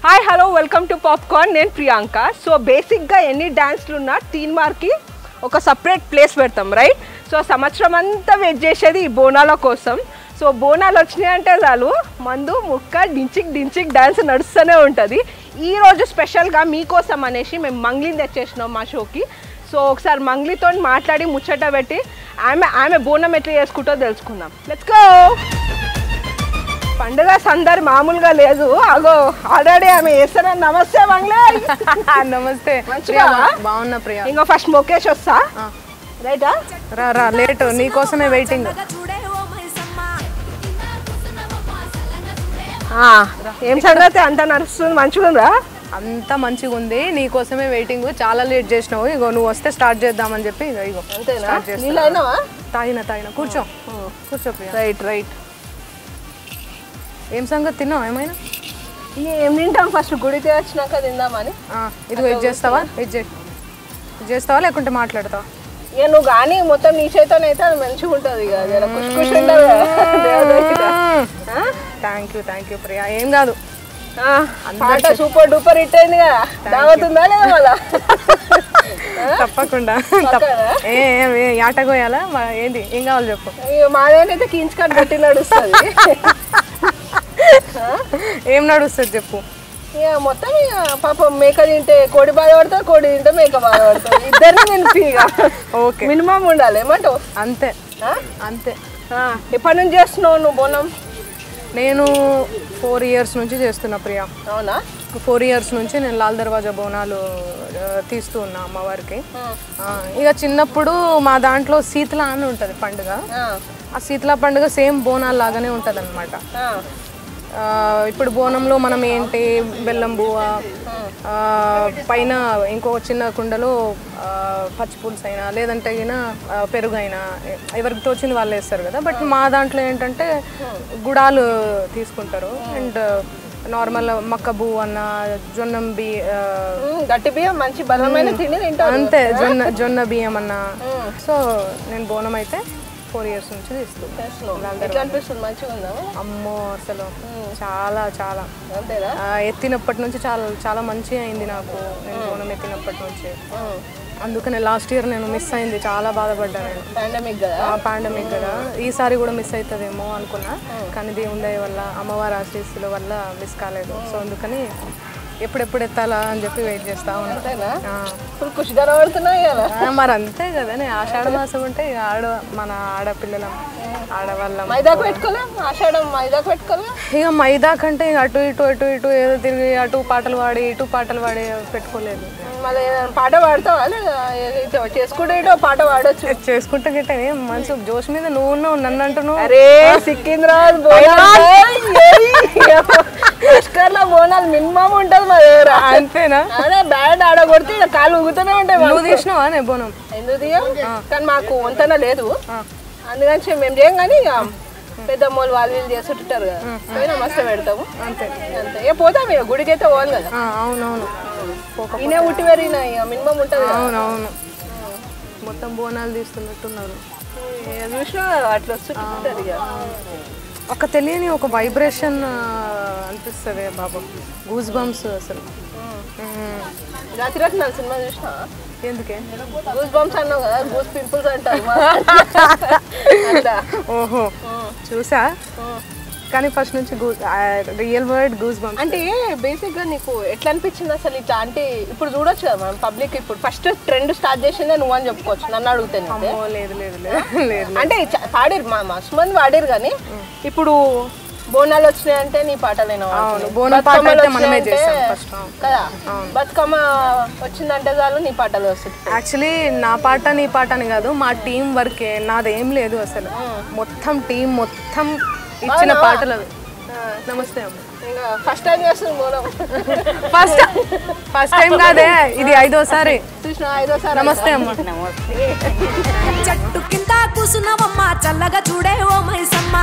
Hi hello welcome to popcorn నేను Priyanka so బేసిక్గా ఎన్ని డ్యాన్స్లు ఉన్నా తీన్ మార్కి ఒక సపరేట్ ప్లేస్ పెడతాం రైట్ సో సంవత్సరం అంతా వెయిట్ చేసేది ఈ బోనాల కోసం సో బోనాలు వచ్చినాయంటే చాలు మందు ముక్క డించిక్ డించిక్ డ్యాన్స్ నడుస్తూనే ఉంటుంది ఈరోజు స్పెషల్గా మీకోసం అనేసి మేము మంగ్లీని తెచ్చేసినాం మా షోకి సో ఒకసారి మంగ్లీతో మాట్లాడి ముచ్చట పెట్టి ఆమె ఆమె బోనం ఎట్లా చేసుకుంటో తెలుసుకుందాం లెట్స్ గో పండుగ సందడి మామూలుగా లేదు అగో ఆల్రెడీ ఆమె వేస్తానని నమస్తే మంగ్లే నమస్తే మంచిగా? ప్రియా, బాగున్నా ప్రియా ఇంకా ఫస్ట్ మొక్కేసి వస్తా ఆ, రైటా రా రా లేట్ నీకోసమే వెయిటింగ్ ఆ, ఏం సంగతి అంత నడుస్తుంది మంచిగా ఉందా అంతా మంచిగా ఉంది నీకోసమే వెయిటింగ్ చాలా లేట్ చేసినావు ఇగో నువ్వు వస్తే స్టార్ట్ చేద్దామని చెప్పి ఇగో ఇగో అంతేనా స్టార్ట్ చేస్తా నీళ్ళు అయినావా తాగిన తాగిన కూర్చో కూర్చో ప్రియా రైట్ రైట్ ఏం సంగతి తిన్నావు ఏమైనా ఏం తింటాం ఫస్ట్ గుడికి వచ్చినాక తిందామని ఆ, ఇదిగో ఇది చేస్తావా ఇది చేయి ఇది చేస్తావా లేకుంటే మాట్లాడతావా ఇక నువ్వు కానీ మొత్తం నీ చేతనైతే అది మంచిగా ఉంటుంది ఇక జర ఖుషి ఖుషి ఉంటుంది కదా దేవుడికి. ఆ? Thank you thank you Priya ఏం కాదు ఆ, పాట సూపర్ డూపర్ హిట్ అయింది కదా దావతుందా లేదా మళ్ళా తప్పకుండా తప్ప ఏ ఏ, ఏ, ఆటగోయాలా మా- ఏంది ఏం కావాలి చెప్పు ఇక మాదేనైతే కించ్ కట్ గట్టి నడుస్తుంది ఏం నడుస్తుంది చెప్పు ఇక మొత్తం ఇక పాపం మేక తింటే కోడి బాధపడతారు కోడి తింటే మేక బాధపడతారు ఇద్దరిని నిలిపి ఇక ఓకే మినిమం ఉండాలి ఏమంటావు అంతే ఆ? అంతే ఆ, ఎప్పటి నుంచి చేస్తున్నావు నువ్వు బోనం నేను ఫోర్ ఇయర్స్ నుంచి చేస్తున్నా ప్రియా అవునా ఫోర్ ఇయర్స్ నుంచి నేను లాల్ దర్వాజా బోనాలు ఆ, తీస్తూ ఉన్నా అమ్మవారికి ఆ, ఇక చిన్నప్పుడు మా దాంట్లో శీతల అని ఉంటుంది పండుగ ఆ, ఆ శీతల పండుగ సేమ్ బోనాలు లాగానే ఉంటుంది అనమాట ఆ, ఇప్పుడు బోనంలో మనం ఏంటి బెల్లం బువ్వ ఆ, పైన ఇంకో చిన్న కుండలో ఆ, పచ్చి పులుసు అయినా లేదంటే అయినా పెరుగు అయినా ఎ- ఎవరికి తోచింది వాళ్ళు వేస్తారు కదా బట్ మా దాంట్లో ఏంటంటే గుడాలు తీసుకుంటారు అండ్ నార్మల్ మక్క బువ్వ అన్న జొన్నం బి ఆ, ఉమ్, గట్టి బియ్యం మంచి బలమైన తిండి తింటారు అంతే జొన్న జొన్న బియ్యం అన్న సో నేను బోనం అయితే ఫోర్ ఇయర్స్ నుంచి తీస్తూ చేస్తున్నావు. ఎట్లా అనిపిస్తుంది మంచిగా ఉందా అమ్మో అసలు చాలా చాలా అంతేనా ఆ, ఎత్తినప్పటి నుంచి చాలా చాలా మంచి అయింది నాకు నేను బోనం ఎత్తినప్పటి నుంచి అందుకనే లాస్ట్ ఇయర్ నేను మిస్ అయింది చాలా బాధపడ్డా నేను పాండమిక్ కదా ఆ పాండమిక్ కదా ఈసారి కూడా మిస్ అవుతుందేమో అనుకున్నా కానీ దేవుని దయ వల్ల అమ్మవారి ఆశీస్సుల వల్ల మిస్ కాలేదు సో అందుకని ఎప్పుడెప్పుడు ఎత్తాలా అని చెప్పి వెయిట్ చేస్తా ఉన్నా అంతేనా ఆ. ఫుల్ ఖుషి కనబడుతున్నాయి కదా ఆ, మరి అంతే కదా నేను ఆషాఢ మాసం ఉంటే ఇక ఆడ మన ఆడపిల్లలం ఆడవాళ్ళం మైదాకు పెట్టుకోలే ఆషాఢం మైదాకు పెట్టుకోలే ఇక మైదా కంటే ఇక అటు ఇటు అటు ఇటు ఏదో తిరిగి అటు పాటలు పాడి ఇటు పాటలు పాడి పెట్టుకోలేదు మళ్ళీ ఏదైనా పాట పాడతావా లేదా ఇటు చేసుకుంటే ఇటో పాట పాడొచ్చు చేసుకుంటే గిట్ట ఏం మంచి జోష్ మీద నువ్వు ఉన్నావు నన్ను అంటున్నావు అరే సికింద్రాబాద్ బోనాలు లష్కర్ లో బోనాలు మినిమం ఉంటది మా దగ్గర అంతేనా అదే బ్యాడ్ ఆడ కొడితే ఇక కాలు ఊగుతూనే ఉంటాయి మాకు. నువ్వు తీసినావా నే బోనం ఎందుకు తీయం? కానీ మాకు వంతన లేదు అందుకని మేము చేయం కానీ ఇక పెద్దమ్మోళ్ళు వాళ్ళు వీళ్ళు చేస్తుంటారు కదా పోయినా మస్తు పెడతాము అంతే అంతే ఇక పోతాం ఇక గుడికి అయితే పోవాలి కదా ఆ, అవునవును పోక ఈయనే ఉట్టి పెరిగిన ఇక మినిమం ఉంటుంది కదా అవునవును మొత్తం బోనాలు తీస్తున్నట్టున్నారు ఇక చూసినా అట్లా వస్తుంటుంది ఇక ఒక తెలియని ఒక వైబ్రేషన్ అనిపిస్తుంది బాబు గూస్ బంప్స్ అసలు మ్మ్. జాతిరత్నాలు సినిమా చూసినా ఎందుకే గూస్ బంప్స్ అన్నావు కదా గూస్ పింపుల్స్ అంటారు అట్లా ఓహో చూసా కానీ ఫస్ట్ నుంచి రియల్ వర్డ్ గూస్ బంప్స్ అంటే బేసిక్ గా నీకు ఎట్లా అనిపించింది అసలు ఇట్లా అంటే ఇప్పుడు చూడొచ్చు కదా మనం పబ్లిక్ ఇప్పుడు ఫస్ట్ ట్రెండ్ స్టార్ట్ చేసిందే నువ్వు అని చెప్పుకోవచ్చు నన్ను అడుగుతాను అమ్మో లేదు లేదు లేదు లేదు అంటే చ- పాడిరు మా మస్తు మంది పాడిరు కానీ ఇప్పుడు బోనాలు వచ్చినాయంటే నీ పాటలేనా అవును బోనం పాట అయితే మనమే చేస్తాం ఫస్ట్ కదా బతుకమ్మ వచ్చిందంటే చాలు నీ పాటలు వస్తుంది యాక్చువల్లీ నా పాట నీ పాట అని కాదు మా టీం వర్కే నాదేం లేదు అసలు మొత్తం టీం మొత్తం ఇచ్చిన పాటలు అవి నమస్తే అమ్మ ఇంకా ఫస్ట్ టైం చేస్తుంది బోనం ఫస్ట్ ఫస్ట్ టైం కాదే ఇది ఐదోసారి చూసిన ఐదోసారి నమస్తే అమ్మ చెట్టు కింద కూసున్నవమ్మ చల్లగా చూడే ఓ మైసమ్మ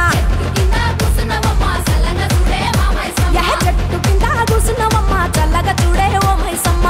యహ చెట్టు కింద కూసున్నవమ్మ చల్లగా చూడే ఓ మైసమ్మ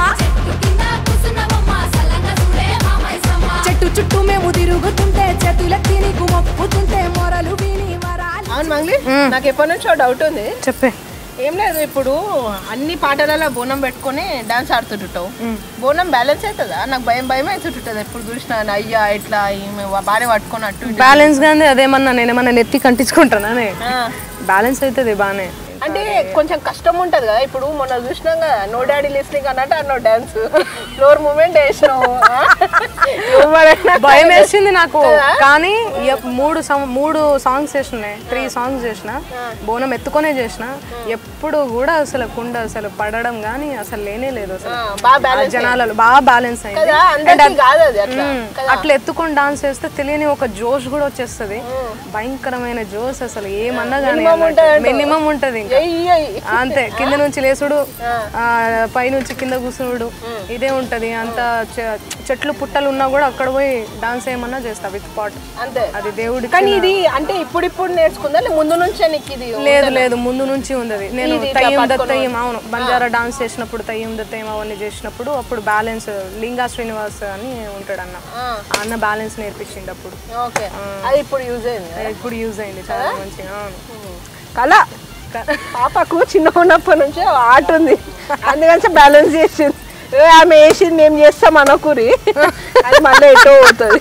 చెట్టు చుట్టూ మేము తిరుగుతుంటే చేతులెత్తి నీకు మొక్కుతుంటే మొరలు విని వరాలి అవును మంగ్లీ నాకు ఎప్పటి నుంచో డౌట్ ఉంది చెప్పే ఏం లేదు ఇప్పుడు అన్ని పాటలలో బోనం పెట్టుకొని డాన్స్ ఆడుతుంటావు బోనం బ్యాలెన్స్ అవుతుందా నాకు భయం భయం అవుతుంటుంది ఎప్పుడు చూసినా అయ్యా ఇట్లా ఈమె బాగా పట్టుకొని అటు ఇటు. బ్యాలెన్స్ గానే అదేమన్నా నేనేమన్నా నెత్తి కంటించుకుంటానా ఆ. బ్యాలెన్స్ అవుతుంది బాగానే అంటే కొంచెం కష్టం ఉంటది కదా ఇప్పుడు మొన్న చూసినాం కదా నో డాడీ లిస్నింగ్ అన్నట్టు అన్నో డాన్స్ ఫ్లోర్ మూమెంట్ వేసినావు ఆ? ఎవరైనా భయం వేసింది నాకు కానీ ఎప్- మూడు సం- మూడు సాంగ్స్ చేసిన త్రీ సాంగ్స్ చేసిన బోనం ఎత్తుకొనే చేసిన ఎప్పుడు కూడా అసలు కుండ అసలు పడడం కానీ అసలు లేనే లేదు అసలు ఆ, బాగా ఆ బ్యాలెన్స్ జనాలలో బాగా బ్యాలెన్స్ అయింది కదా అందరికీ కాదు అది అట్లా మ్మ్. అట్లా ఎత్తుకొని డాన్స్ చేస్తే తెలియని ఒక జోష్ కూడా వచ్చేస్తది భయంకరమైన జోష్ అసలు ఏమన్నా కానీ మినిమం ఉంటది ఇంకా. ఎయ్యి, ఎయ్యి. అంతే కింద నుంచి లేసుడు ఆ, పై నుంచి కింద కూర్చునుడు ఇదే ఉంటది అంత చె- చెట్లు పుట్టలు ఉన్నా కూడా అక్కడ పోయి డాన్స్ ఏమన్నా చేస్తా విత్ పాట్ అంతే అది దేవుడి కానీ ఇది అంటే ఇప్పుడు ఇప్పుడు నేర్చుకుందా లే ముందు నుంచే నీకు ఇది లేదు లేదు ముందు నుంచి ఉంది అది నేను ఇది ఇట్లా తయ్యం పట్టుకొని దత్తయ్యం అవును బంజారా డాన్స్ చేసినప్పుడు తయ్యం దత్తయ్యం అవన్నీ చేసినప్పుడు అప్పుడు బ్యాలెన్స్ లింగా శ్రీనివాస్ అని ఉంటాడు అన్న ఆ. ఆ అన్న బ్యాలెన్స్ నేర్పించిండు అప్పుడు ఓకే అది ఇప్పుడు యూజ్ అయింది ఇప్పుడు యూజ్ అయింది చాలా మంచిగా అవును. కళ పాపకు చిన్న ఉన్నప్పటి నుంచే ఆట ఉంది అందుకని బ్యాలెన్స్ చేసింది ఏ, ఆమె వేసింది మేము చేస్తాం అనకూరి అది మళ్ళీ ఎటో పోతుంది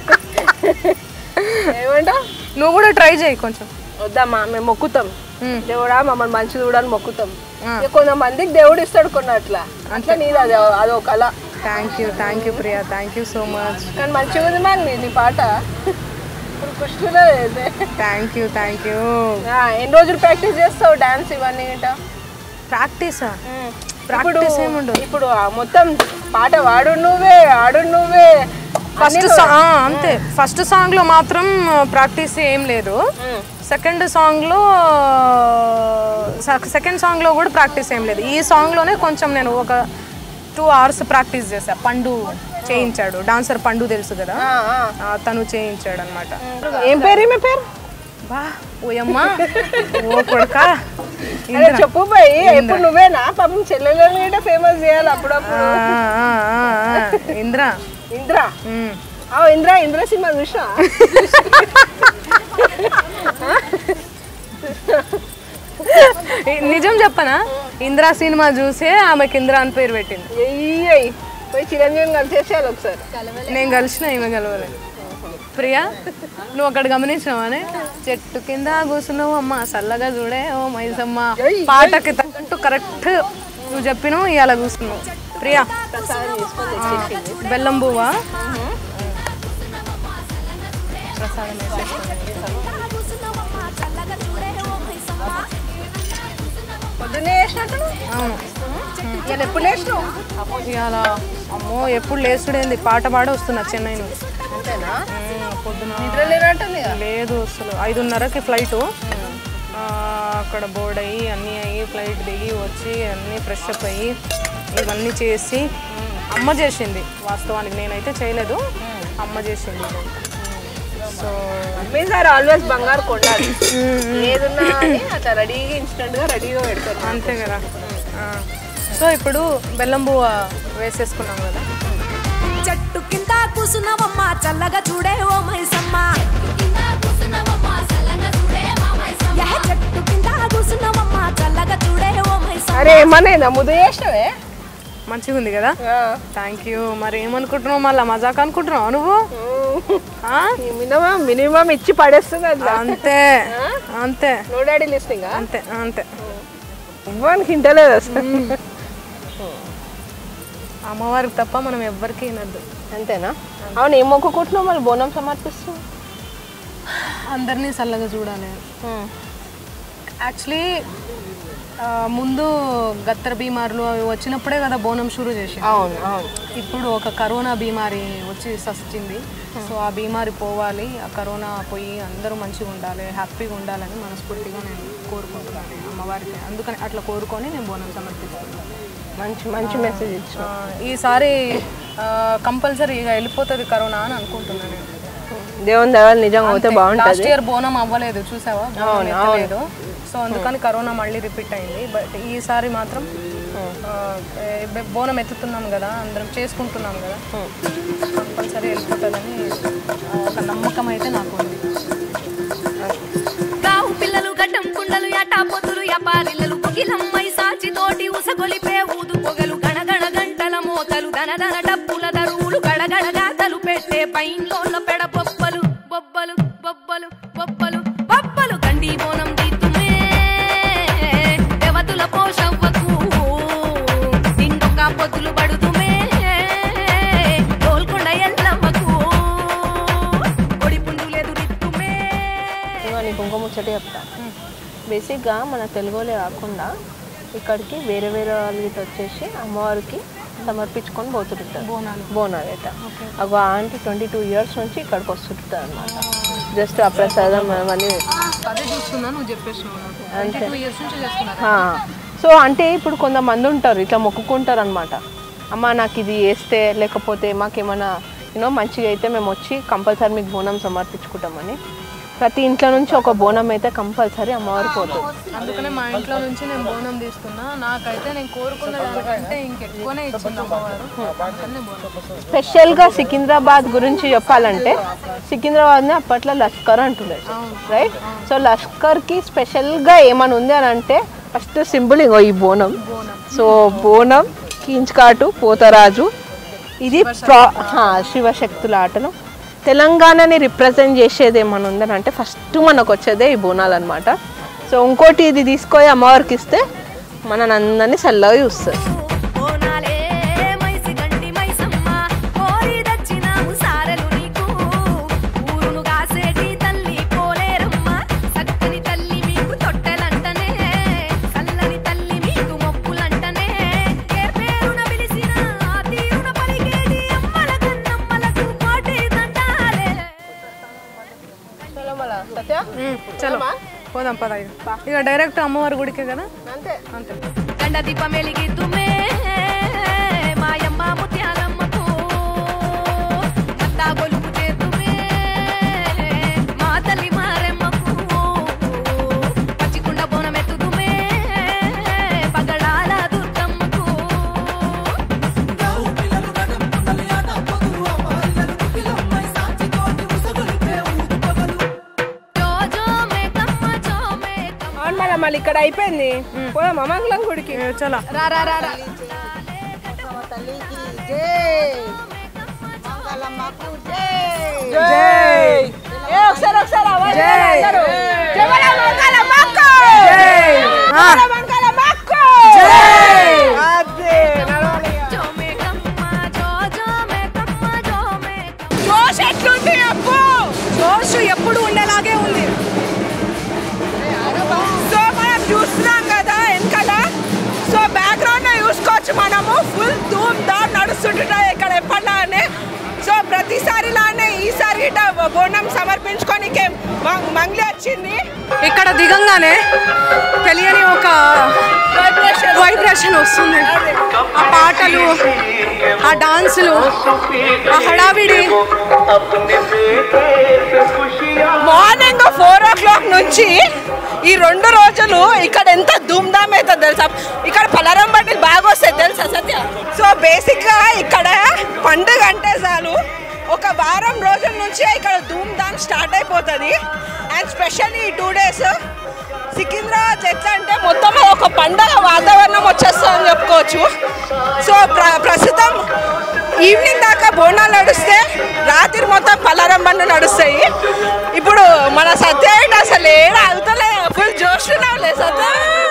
ఏమంటా నువ్వు కూడా ట్రై చేయి కొంచెం వద్దామా మేము మొక్కుతాం మ్మ్. దేవుడా మమ్మల్ని మంచి చూడాలని మొక్కుతాం ఇక కొంతమందికి దేవుడు ఇస్తాడు కొన్ని అట్లా అట్లా నీది అది అదో కళ thank you thank you Priya thank you so much కానీ మంచిగా ఉంది మరి నీ పాట ఇప్పుడు కుష్టిలో అయితే థ్యాంక్ యూ థ్యాంక్ యూ ఆ, ఎన్ని రోజులు ప్రాక్టీస్ చేస్తావు డాన్స్ ఇవన్నీ గిట్ట ప్రాక్టీసా ఇప్పుడు ప్రాక్టీస్ ఏముండదు ఇప్పుడు ఆ మొత్తం పాట వాడు నువ్వే ఆడు నువ్వే ఫస్ట్ అంతే ఫస్ట్ సాంగ్ లో మాత్రం ప్రాక్టీస్ ఏం లేదు సెకండ్ సాంగ్ లో సెకండ్ సాంగ్ లో కూడా ప్రాక్టీస్ ఏం లేదు ఈ సాంగ్ లోనే కొంచెం నేను ఒక టూ అవర్స్ ప్రాక్టీస్ చేశా పండు చేయించాడు డాన్సర్ పండు తెలుసు కదా ఆ, ఆ. ఆ, తను చేయించాడు అనమాట ఏం పేరు ఈమె పేరు బా ఓయమ్మా ఓ కొడుక అరే చెప్పు పోయి ఎప్పుడు నువ్వేనా పాపం చెల్లెలను కూడా ఫేమస్ చేయాలి అప్పుడప్పుడు ఇంద్ర ఇంద్ర ఉమ్. ఆ ఇంద్ర ఇంద్ర సినిమా చూసా నిజం చెప్పనా ఇంద్ర సినిమా చూసే ఆమెకి ఇంద్ర అని పేరు పెట్టింది ఎయ్యి పోయి చిరంజీవిని కలిసేసేయాలి ఒకసారి నేను కలిసిన ఈమె కలవలేదు ప్రియా నువ్వు అక్కడ గమనించినావానే చెట్టు కింద కూర్చున్నావు అమ్మ చల్లగా చూడే ఓ మైసమ్మ పాటకి తగ్గట్టు కరెక్ట్ నువ్వు చెప్పినావు ఇవాళ కూర్చున్నావు ప్రియా ప్రసాదం తీసుకొని తెచ్చేసింది బెల్లం పువ్వా ప్రసాదం వేసేసుకోండి. కూసున్నావమ్మా చల్లగా చూడే ఓ మైసమ్మ పొద్దున్నే వేసినట్టు అవును ఇలా ఎప్పుడు వేసినావు ఇవాళ అమ్మో ఎప్పుడు లేచుడేంది పాట పాడ వస్తున్నా చెన్నై నుంచి అంతేనా ఉమ్, పొద్దున నిద్ర లేనట్టుంది కదా లేదు అసలు ఐదున్నరకి ఫ్లైట్ అక్కడ బోర్డ్ అయ్యి అన్నీ అయ్యి ఫ్లైట్ దిగి వచ్చి అన్నీ ఫ్రెష్ అప్ అయ్యి ఇవన్నీ చేసి అమ్మ చేసింది వాస్తవానికి నేనైతే చేయలేదు అమ్మ చేసింది సో మీ సార్ ఆల్వేస్ బంగారు కొండాలి ఏదున్నా అని అట్లా రెడీగా ఇన్స్టెంట్ గా రెడీగా పెడతారు అంతే కదా ఆ. సో ఇప్పుడు బెల్లం బువ్వ వేసేసుకున్నాం కదా చెట్టు కింద కూసున్నావమ్మా చల్లగా చూడే ఓ మైసమ్మ యహ చెట్టు కింద కూసున్నావమ్మా చల్లగా చూడే ఓ మైసమ్మ అరే ఏమన్నా ముద్దు చేసినవే మంచిగా ఉంది కదా థ్యాంక్ యూ మరి ఏమనుకుంటున్నావు మళ్ళీ మజాక్ అనుకుంటున్నావు నువ్వు ఆ? మినిమం మినిమం ఇచ్చి పడేస్తుంది అట్లా అంతే అంతే నో డాడీ లిస్టింగ్ అంతే అంతే ఇవ్వడానికి ఇంటలేదు అసలు అమ్మవారికి తప్ప మనం ఎవ్వరికి వినద్దు అంతేనా అవును ఏం మొక్కుకుంటున్నావు మళ్ళీ బోనం సమర్పిస్తూ అందరినీ చల్లగా చూడాలి యాక్చువల్లీ ముందు గత్తర బీమారులు అవి వచ్చినప్పుడే కదా బోనం షురూ చేసి అవును అవును ఇప్పుడు ఒక కరోనా బీమారి వచ్చి సచ్చింది సో ఆ బీమారి పోవాలి ఆ కరోనా పోయి అందరూ మంచిగా ఉండాలి హ్యాపీగా ఉండాలని మనస్ఫూర్తిగా నేను కోరుకుంటున్నాను అమ్మవారికి అందుకని అట్లా కోరుకొని నేను బోనం సమర్పిస్తున్నాను మంచి మంచి మెసేజ్ ఇచ్చిన ఆ, ఈసారి కంపల్సరీ ఇక వెళ్ళిపోతుంది కరోనా అని అనుకుంటున్నాను నేను దేవుని దేవాలి నిజంగా అవుతే బాగుంటుంది లాస్ట్ ఇయర్ బోనం అవ్వలేదు చూసావా బోనం ఎత్తలేదు సో అందుకని కరోనా మళ్ళీ రిపీట్ అయింది బట్ ఈసారి మాత్రం ఆ, ఏ- బోనం ఎత్తుతున్నాం కదా అందరం చేసుకుంటున్నాం కదా కంపల్సరీ వెళ్ళిపోతుందని ఆ, ఒక నమ్మకం అయితే నాకు ఉంది గావు పిల్లలు గడ్డం కుండలు యాటా పొత్తులు యాపారిల్లలు పుగిలం దన దన డప్పుల దరువులు గడగడగా తలుపెట్టే పైన్లోళ్ళ పెడ బొబ్బలు బొబ్బలు బొబ్బలు బొబ్బలు బొబ్బలు గండి బోనం దీతుమే దేవతుల పోషవ్వకు నిండొక పొద్దులు పడుతుమే గోల్కొండ ఎల్లమ్మకు ఒడి పుండులు ఎదురిత్తుమే ఇదిగో నీకు ఇంకో ముచ్చట చెప్తా బేసిక్గా మన తెలుగులో కాకుండా ఇక్కడికి వేరే వేరే వాళ్ళు ఇటు వచ్చేసి అమ్మవారికి సమర్పించుకొని పోతుంటారు బోనాలు. బోనాలు అయితే అగో ఆంటీ ట్వంటీ టూ ఇయర్స్ నుంచి ఇక్కడికి వస్తుంటుంది అనమాట జస్ట్ ఆ ప్రసాదం అవన్నీ అదే చూస్తున్నా నువ్వు చెప్పేసినావు నాకు అంతే. టూ ఇయర్స్ నుంచి చేస్తున్నారు ఆ, సో అంటే ఇప్పుడు కొంతమంది ఉంటారు ఇట్లా మొక్కుకుంటారు అనమాట అమ్మ నాకు ఇది వేస్తే లేకపోతే మాకేమైనా యూనో మంచిగా అయితే మేము వచ్చి కంపల్సరీ మీకు బోనం సమర్పించుకుంటామని ప్రతి ఇంట్లో నుంచి ఒక బోనం అయితే కంపల్సరీ అమ్మవారి పోతుంది అందుకనే మా ఇంట్లో నుంచి నేను బోనం తీసుకున్నా నాకైతే నేను కోరుకున్న దానికంటే ఇంకెక్కువనే ఇచ్చింది అమ్మవారు అందుకనే బోనం స్పెషల్గా సికింద్రాబాద్ గురించి చెప్పాలంటే సికింద్రాబాద్ని అప్పట్లో లష్కర్ అంటున్నారు రైట్ సో లష్కర్కి స్పెషల్గా ఏమైనా ఉంది అని అంటే ఫస్ట్ సింపుల్ ఇగో ఈ బోనం సో బోనం కీంచుకాటు పోతరాజు ఇది ప్రా హా, శివశక్తుల ఆటలు తెలంగాణని రిప్రజెంట్ చేసేది ఏమైనా ఉందని అంటే ఫస్ట్ మనకు వచ్చేదే ఈ బోనాలు అనమాట సో ఇంకోటి ఇది తీసుకొని అమ్మవారికి ఇస్తే మన అందరినీ చల్లగా చూస్తుంది బోనాలే మైసి గండి మైసమ్మ కోరి దచ్చినాము సారెలు నీకు ఊరును కాసేటి తల్లి పోలేరమ్మ సక్కని తల్లి మీకు తొట్టెలంటనే చల్లని తల్లి మీకు మొక్కులంటనే ఏ పేరున పిలిచిన ఆ తీరున పలికేటి అమ్మల కన్నమ్మలకు కోటి దండాలే చలో పోదాం పద ఇక. ఇక డైరెక్ట్ అమ్మవారి గుడికే కదా అంతే అంతే గండ దీపం వెలిగిద్దుమే మాయమ్మ ముత్యాలమ్మకు మత్తా గొలుపు చేతుమే మా తల్లి మారెమ్మకు పచ్చికుండ బోనం ఎత్తుదుమే పగడాల దుర్గమ్మకు జో జో మేకమ్మ జో మేకమ్మ అవును మళ్ళీ మళ్ళీ ఇక్కడ అయిపోయింది పోదామా మంగళం గుడికి ఏ, చలో రా రా రా రా జై ఏ ఒకసారి ఒకసారి అవాజ్ చేయండి అందరూ. జమల మంగళమ్మక్క! ఆ. జమల మంగళమ్మక్క! అదే, నడవాలి ఇక. జో మేకమ్మ జో జో మేకమ్మ జో మేకమ్మ జోష్ ఎట్లుంది అప్పు జోష్ ఎప్పుడు ఉండేలాగే ఉంది సో మనం చూస్తున్నాం కదా వెనకాల సో బ్యాక్గ్రౌండ్ చూసుకోవచ్చు మనము ఫుల్ ధూమ్ ధామ్ నడుస్తుంటాయి ఇక్కడ ఎప్పటిలానే సో ప్రతిసారిలానే ఈసారి గిట్ట బోనం సమర్పించుకోనికి మంగ్లీ వచ్చింది ఇక్కడ దిగంగానే తెలియని ఒక వైబ్రేషన్ వస్తుంది ఆ పాటలు ఆ డాన్సులు ఆ హడావిడి మార్నింగ్ ఫోర్ ఓ క్లాక్ నుంచి ఈ రెండు రోజులు ఇక్కడ ఎంత ధూమ్ధామ్ అవుతుంది తెలుసా ఇక్కడ పలరం బండిలు బాగా వస్తాయి తెలుసా సత్య సో బేసిక్ గా ఇక్కడ పండుగ అంటే చాలు ఒక వారం రోజుల నుంచి ఇక్కడ ధూమ్ ధామ్ స్టార్ట్ అయిపోతుంది అండ్ స్పెషల్లీ ఈ టూ డేస్ సికింద్రాబాద్ ఎట్లా అంటే మొత్తం ఒక పండగ వాతావరణం వచ్చేస్తుందని చెప్పుకోవచ్చు సో ప్ర ప్రస్తుతం ఈవినింగ్ దాకా బోనాలు నడుస్తే రాత్రి మొత్తం పలారం బండ్లు నడుస్తాయి ఇప్పుడు మన సత్య ఏంటి అసలు ఏడ అవుతలే ఫుల్ జోష్లున్నావులే సత్య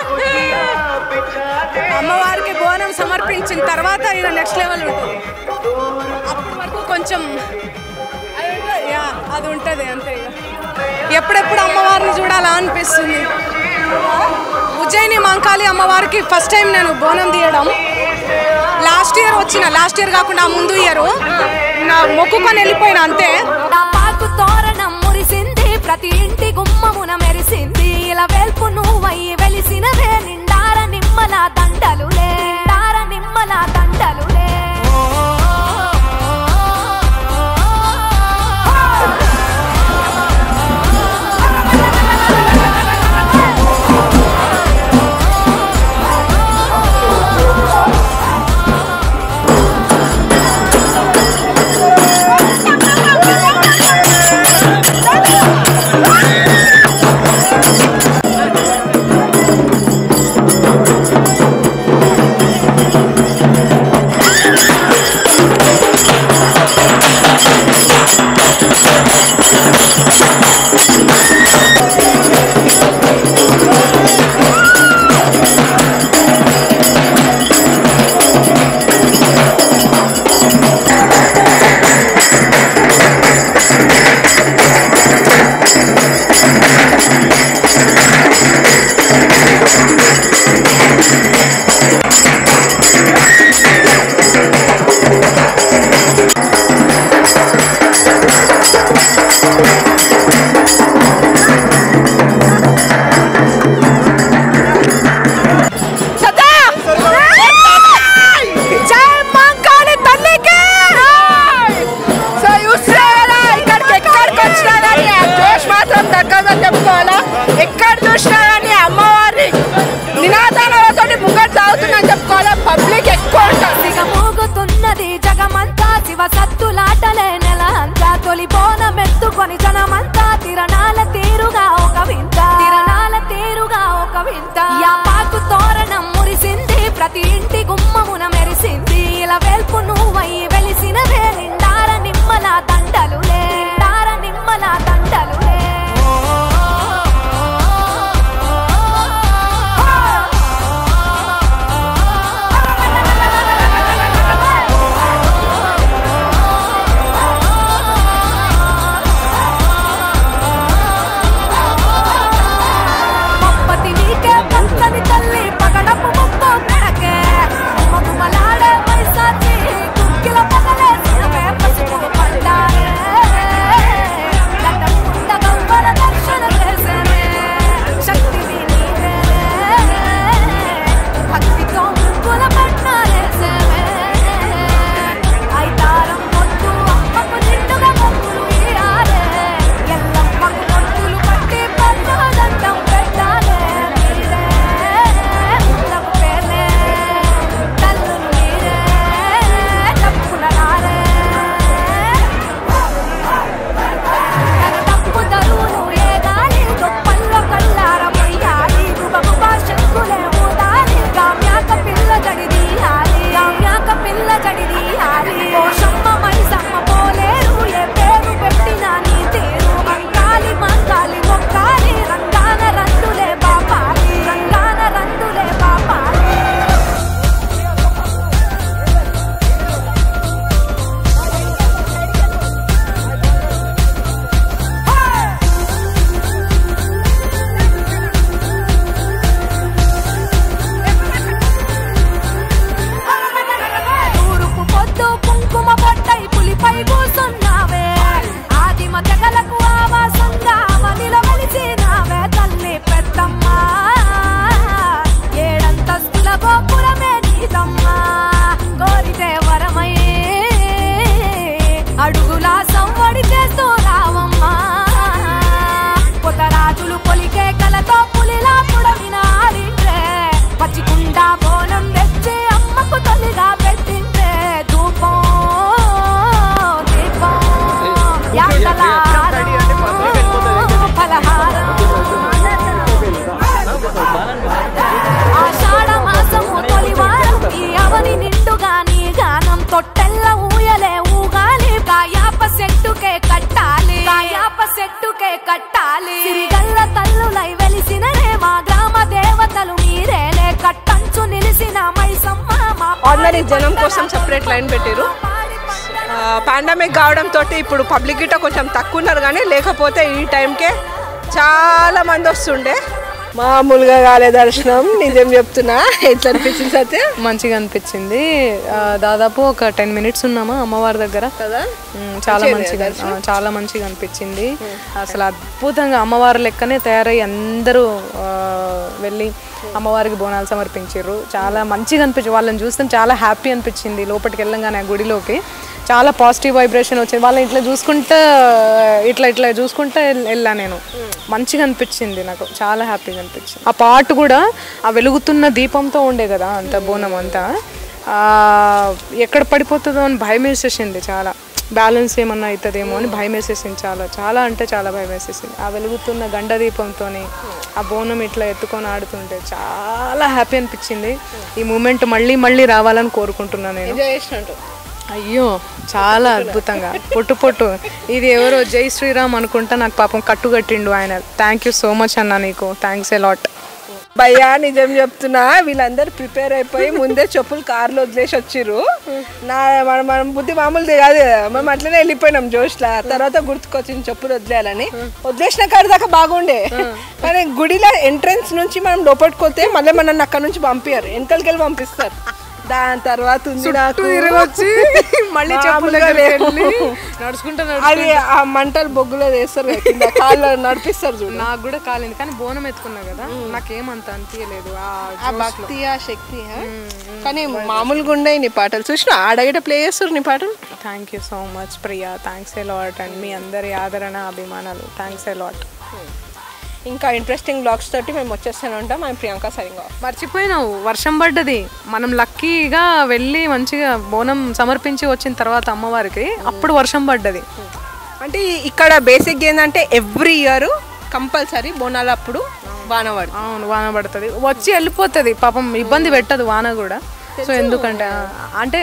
అమ్మవారికి బోనం సమర్పించిన తర్వాత ఇక నెక్స్ట్ లెవెల్ ఉంటుంది అప్పటి వరకు కొంచెం అది ఉంటుంది, యా, అది ఉంటుంది అంతే ఇక ఎప్పుడెప్పుడు అమ్మవారిని చూడాలా అనిపిస్తుంది ఉజ్జయిని మంకాళి అమ్మవారికి ఫస్ట్ టైం నేను బోనం తీయడం లాస్ట్ ఇయర్ వచ్చిన లాస్ట్ ఇయర్ కాకుండా ఆ ముందు ఇయర్ నా మొక్కుకొని వెళ్ళిపోయిన అంతే నా పాకు తోరణం మురిసింది ప్రతి ఇంటి గుమ్మమున మెరిసింది ఇలా వెల్పు నువ్వయ్యి వెలిసినవే నిండార నిమ్మల దండలులే నిండార నిమ్మల దండలులే ఆ జై మంకాళి తల్లికి సో చూస్తున్నా కదా ఇక్కడికి ఎక్కడికి వచ్చినా కానీ ఆ జోష్ మాత్రం తగ్గదని చెప్పుకోవాలా ఎక్కడ చూసినా కానీ అమ్మవారి నినాదాలతో ముంగట్ సాగుతుందని చెప్పుకోవాలా పబ్లిక్ ఎక్కువ ఉంటుంది సిగ మోగుతున్నది జగమంతా శివ సత్తులాటలే నెల అంతా తొలి బోనం ఎత్తుకొని జనమంతా తిరణాల తీరుగా ఒక వింత తిరణాల తీరుగా ఒక వింత యాపాకు తోరణం మురిసింది ప్రతి ఇంటి గుమ్మమున మెరిసింది ఇలా వెల్పు నువ్వై వెలిసిన నిండార నిమ్మల దండలులే నిండార నిమ్మల దండలులే పప్పతి నీకే పచ్చని తల్లి పగడపు ముప్పు కొడకే మగుమలాడే మైసాచి కుక్కిల పగలే సినవే పసుపు పండారే దండకుండ గంపల దర్శన చేసేనే శక్తివి నీవే భక్తితో ముగ్గుల పట్టాలేసేవే ఐతారం పొద్దు అమ్మకు నిండుగా మొక్కులు ఇయ్యాలే ఎల్లమ్మకు పొద్దులు పట్టి పండుగ దండం పెట్టాలే మీరే ఉత్తపు పేర్లే తల్లులు మీరే తప్పుల రారే తప్పు తరువును ఏ గాలి గొప్పల్లో కల్లార పొయ్యాలి గుబగుబ శంకులే ఊదాలి గామ్యాక పిల్ల జడిదీయాలి గామ్యాక పిల్ల జడిదీయాలి పోషమ్మ మైసమ్మ పోలేరు ఏ పేరు పెట్టినా నీ తీరు మంకాలి మంకాలి మొక్కాలి రంగాన రందులే బాపాలి రంగాన రందులే బాపాలి తూరుపు పొద్దు కుంకుమ పొట్టై పులిపై కూసున్నావే ఆదిమ తెగలకు ఆవాసంగా మదిలో వెలిసినావే తల్లి పెద్దమ్మ ఏడంతస్తుల గోపురమే నీదమ్మా కోరితే వరమై అడుగుల సంవడి చేస్తూ రావమ్మా పొతరాజులు పొలికే కలతో పులిలా పుడమిన ఆడిండ్రే పచ్చికుండా బోనం తెచ్చి అమ్మకు తొలిగా పెట్టిండ్రే ధూపం దీపం యాతలారం ఫలహారం ఆషాఢ మాసము తొలివారం ఈ అవని నిండుగా నీ గానం తొట్టెల్ల ఊయలే ఊగాలి కాయాప సెట్టుకే కట్టాలి కాయాప సెట్టుకే కట్టాలి సిరిగల్ల తల్లులై వెలిసిననే మా గ్రామ దేవతలు మీరేలే కట్టంచు నిలిసిన మైసమ్మ మా ఆర్డినరీ జనం కోసం సెపరేట్ లైన్ పెట్టారు పాండమిక్ కావడంతో ఇప్పుడు పబ్లిక్ గిట్ట కొంచెం తక్కువ ఉన్నారు కానీ లేకపోతే ఈ టైంకే చాలా మంది వస్తుండే మామూలుగా కాలే దర్శనం నిజం చెప్తున్నా ఎట్లా అనిపించింది సత్య మంచిగా అనిపించింది ఆ, దాదాపు ఒక టెన్ మినిట్స్ ఉన్నామా అమ్మవారి దగ్గర కదా ఉమ్, చాలా మంచిగా ఆ, చాలా మంచిగా అనిపించింది అసలు అద్భుతంగా అమ్మవారి లెక్కనే తయారయ్యి అందరూ ఆ, వెళ్ళి అమ్మవారికి బోనాలు సమర్పించారు చాలా మంచిగా అనిపించింది వాళ్ళని చూస్తే చాలా హ్యాపీ అనిపించింది లోపలికి వెళ్ళంగానే ఆ గుడిలోకి చాలా పాజిటివ్ వైబ్రేషన్ వచ్చింది వాళ్ళని ఇట్లా చూసుకుంటా ఇట్లా ఇట్లా చూసుకుంటా వెళ్- వెళ్ళా నేను మంచిగా అనిపించింది నాకు చాలా హ్యాపీగా అనిపించింది ఆ పాట కూడా ఆ వెలుగుతున్న దీపంతో ఉండే కదా అంత బోనం అంతా ఆ, ఎక్కడ పడిపోతుందో అని భయం వేసేసింది చాలా బ్యాలెన్స్ ఏమన్నా అవుతుందేమో అని భయం వేసేసింది చాలా చాలా అంటే చాలా భయం వేసేసింది ఆ వెలుగుతున్న గండ దీపంతో ఆ బోనం ఇట్లా ఎత్తుకొని ఆడుతుంటే చాలా హ్యాపీ అనిపించింది ఈ మూమెంట్ మళ్ళీ మళ్ళీ రావాలని కోరుకుంటున్నాను నేను ఎంజాయ్ చేసినట్టు అయ్యో చాలా అద్భుతంగా పొట్టు పొట్టు ఇది ఎవరో జై శ్రీరామ్ అనుకుంటా నాకు పాపం కట్టు కట్టిండు ఆయన థ్యాంక్ యూ సో మచ్ అన్న నీకు థ్యాంక్స్ ఎ లాట్ భయ్యా నిజం చెప్తున్నా వీళ్ళందరూ ప్రిపేర్ అయిపోయి ముందే చెప్పులు కార్లో వదిలేసి వచ్చిర్రు నా మనం మనం బుద్ధి మామూలుది కాదు కదా మేము అట్లనే వెళ్ళిపోయినాం జోష్లా తర్వాత గుర్తుకొచ్చింది చెప్పులు వదిలేయాలని వదిలేసిన కాడ దాకా బాగుండే కానీ గుడిలో ఎంట్రన్స్ నుంచి మనం లోపలికి పోతే మళ్ళీ మనల్ని అక్కడ నుంచి పంపించారు వెనకలకి వెళ్ళి పంపిస్తారు దాని తర్వాత ఉంది నాకు తిరిగి వచ్చి మళ్ళీ చెప్పుల మామూలుగా దగ్గరికి లేవు. వెళ్ళి నడుచుకుంటా నడుచుకుంటా అది ఆ మంటలు బొగ్గులో వేస్తారు కదా కింద కాళ్ళు నడిపిస్తారు చూడు నాకు కూడా కాలేదు కానీ బోనం ఎత్తుకున్నా కదా నాకేమంత అనిపించలేదు ఆ ఆ భక్తి ఆ శక్తి ఆ? కానీ మామూలుగా ఉండే నీ పాటలు చూసిన ఆడగిట ప్లే చేస్తారు నీ పాటలు thank you so much Priya thanks a lot and మీ అందరి ఆదరణ అభిమానాలు థ్యాంక్స్ ఏ లాట్ ఇంకా ఇంట్రెస్టింగ్ బ్లాగ్స్ తోటి మేము వచ్చేస్తూనే ఉంటాం మేము ప్రియాంక సరిగా మర్చిపోయినావు వర్షం పడ్డది మనం లక్కీగా వెళ్ళి మంచిగా బోనం సమర్పించి వచ్చిన తర్వాత అమ్మవారికి అప్పుడు వర్షం పడ్డది అంటే ఇక్కడ బేసిక్ ఏంటంటే ఎవ్రీ ఇయర్ కంపల్సరీ బోనాలు అప్పుడు వాన పడుతుంది అవును వాన పడుతుంది వచ్చి వెళ్ళిపోతుంది పాపం ఇబ్బంది పెట్టదు వాన కూడా సో ఎందుకంటే ఆ, అంటే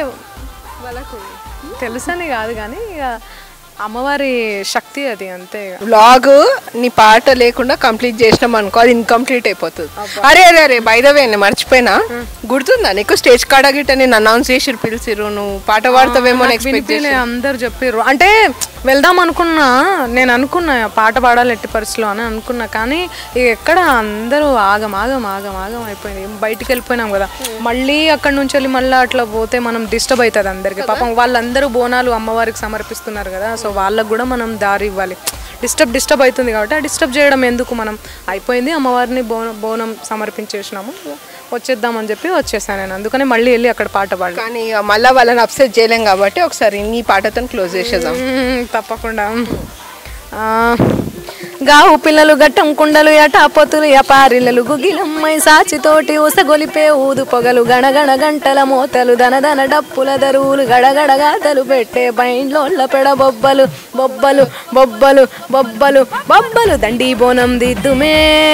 తెలుసని కాదు కానీ ఇక అమ్మవారి శక్తి అది అంతే ఇక. బ్లాగ్ నీ పాట లేకుండా కంప్లీట్ చేసినాం అనుకో అది ఇన్కంప్లీట్ అయిపోతుంది అరే అరే అరే బై ద వే నేను మర్చిపోయినా గుర్తుందా నీకు స్టేజ్ కాడ గిట్ట నేను అనౌన్స్ చేసి పిలిచిరు నువ్వు పాట పాడతావేమో నాకు ఎక్స్పెక్ట్ వినిపిలే, అందరు చెప్పారు అంటే వెళ్దాం అనుకున్నా నేను అనుకున్నా పాట పాడాలి ఎట్టి పరిస్థితిలో అని అనుకున్నా కానీ ఇక ఎక్కడ అందరూ ఆగం ఆగం ఆగం ఆగం అయిపోయింది బయటికి వెళ్ళిపోయినాం కదా మళ్ళీ అక్కడ నుంచి వెళ్ళి మళ్ళీ అట్లా పోతే మనం డిస్టర్బ్ అవుతుంది అందరికి పాపం వాళ్ళందరూ బోనాలు అమ్మవారికి సమర్పిస్తున్నారు కదా సో వాళ్ళకు కూడా మనం దారి ఇవ్వాలి డిస్టర్బ్ డిస్టర్బ్ అవుతుంది కాబట్టి ఆ డిస్టర్బ్ చేయడం ఎందుకు మనం అయిపోయింది అమ్మవారిని బోనం బోనం సమర్పించేసినాము వచ్చేద్దామని చెప్పి వచ్చేసాను నేను అందుకని మళ్ళీ వెళ్ళి అక్కడ పాట పాడాలి కానీ ఇక మళ్ళీ వాళ్ళని అప్సెట్ చేయలేం కాబట్టి ఒకసారి నీ పాటతో క్లోజ్ చేసేద్దాం మ్మ్, తప్పకుండా ఆ, గావు పిల్లలు గట్టం కుండలు ఎటాపొతులు యపారిల్లలు గుగిలమ్మై సాచితోటి ఉసగొలిపే ఊదు పొగలు గణగణ గంటల మోతలు దనదన డప్పుల దరువులు గడగడ గాతలు పెట్టే బైండ్లోళ్ళ పెడ బొబ్బలు బొబ్బలు బొబ్బలు బొబ్బలు బొబ్బలు దండి బోనం దిద్దుమే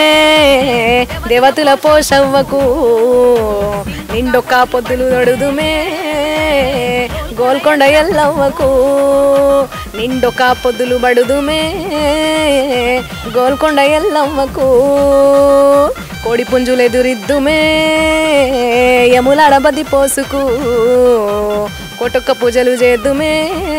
దేవతుల పోషవ్వకు నిండొక్క పొద్దులు దొడుదుమే గోల్కొండ ఎల్లవ్వకు నిండొక పొద్దులు బడుదుమే గోల్కొండ ఎల్లవ్వకు కోడి పుంజులు ఎదురిద్దుమే యములాడబది పోసుకు కొటొక్క పూజలు చేద్దుమే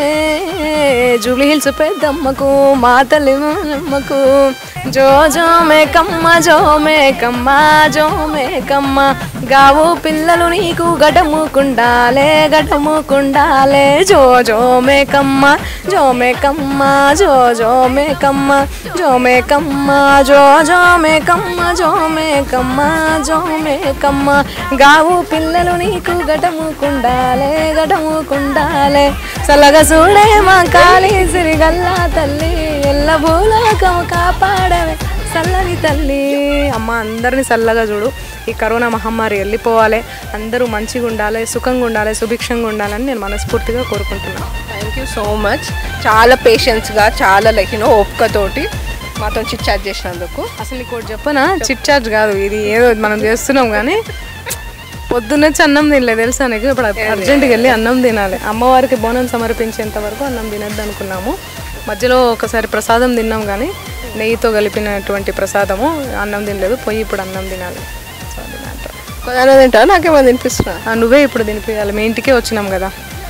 జూబ్లీ హిల్స్ పెద్దమ్మకు మా తల్లి అమ్మకు జో జో మేకమ్మ జో మేకమ్మ జో మేకమ్మ గావు పిల్లలు నీకు గడముకుండాలే గడముకుండాలే జో జో మేకమ్మ జో మేకమ్మ జో జో మేకమ్మ జో మేకమ్మ జో జో మేకమ్మ జో మేకమ్మ జో మేకమ్మ గావు పిల్లలు నీకు గడముకుండాలే గడముకుండాలే చల్లగా చూడే మా కాళీ సిరిగల్లా తల్లి ఎల్ల భూలోకము కాపాడవే చల్లని తల్లి అమ్మ అందరిని చల్లగా చూడు ఈ కరోనా మహమ్మారి వెళ్ళిపోవాలి అందరూ మంచిగా ఉండాలి సుఖంగా ఉండాలి సుభిక్షంగా ఉండాలని నేను మనస్ఫూర్తిగా కోరుకుంటున్నాను థ్యాంక్ యూ సో మచ్ చాలా పేషెన్స్గా చాలా లైక్ యూనో ఓపికతోటి మాతో చిట్ చాట్ చేసినందుకు అసలు నీకు ఒకటి చెప్పనా చిట్ చార్జ్ కాదు ఇది ఏదో మనం చేస్తున్నాం కానీ పొద్దున్నొచ్చి అన్నం తినలేదు తెలుసా నీకు ఇప్పుడు అర్జెంట్గా వెళ్ళి అన్నం తినాలి అమ్మవారికి బోనం సమర్పించేంత వరకు అన్నం తినద్దు అనుకున్నాము మధ్యలో ఒకసారి ప్రసాదం తిన్నాం కానీ నెయ్యితో కలిపినటువంటి ప్రసాదము అన్నం తినలేదు పోయి ఇప్పుడు అన్నం తినాలి సో అది matter. కొద్దిగా తింటా నాకేమో తినిపిస్తున్నా ఆ, నువ్వే ఇప్పుడు తినిపించాలి మీ ఇంటికే వచ్చినాం కదా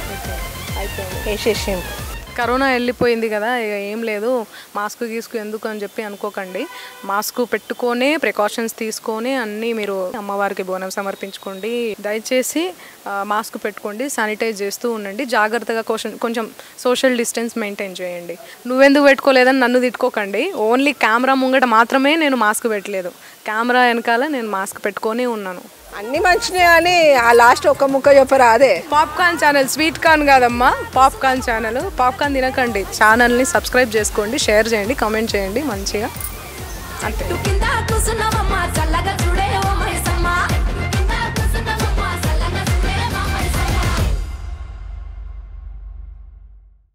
వేసేసి కరోనా వెళ్ళిపోయింది కదా ఇక ఏం లేదు మాస్క్ గీసుకు ఎందుకు అని చెప్పి అనుకోకండి మాస్క్ పెట్టుకొనే ప్రికాషన్స్ తీసుకొని అన్నీ మీరు అమ్మవారికి బోనం సమర్పించుకోండి దయచేసి ఆ, మాస్క్ పెట్టుకోండి శానిటైజ్ చేస్తూ ఉండండి జాగ్రత్తగా కొంచెం కొంచెం సోషల్ డిస్టెన్స్ మెయింటైన్ చేయండి నువ్వెందుకు పెట్టుకోలేదని నన్ను తిట్టుకోకండి ఓన్లీ కెమెరా ముంగట మాత్రమే నేను మాస్క్ పెట్టలేదు కెమెరా వెనకాల నేను మాస్క్ పెట్టుకొనే ఉన్నాను అన్ని మంచినే అని ఆ లాస్ట్ ఒక ముక్క చెప్పరా అదే పాప్కార్న్ ఛానల్ స్వీట్ కార్న్ కాదమ్మా పాప్కార్న్ ఛానల్ పాప్కార్న్ తినకండి ఛానల్ని సబ్స్క్రైబ్ చేసుకోండి షేర్ చేయండి కామెంట్ చేయండి మంచిగా అంతే కింద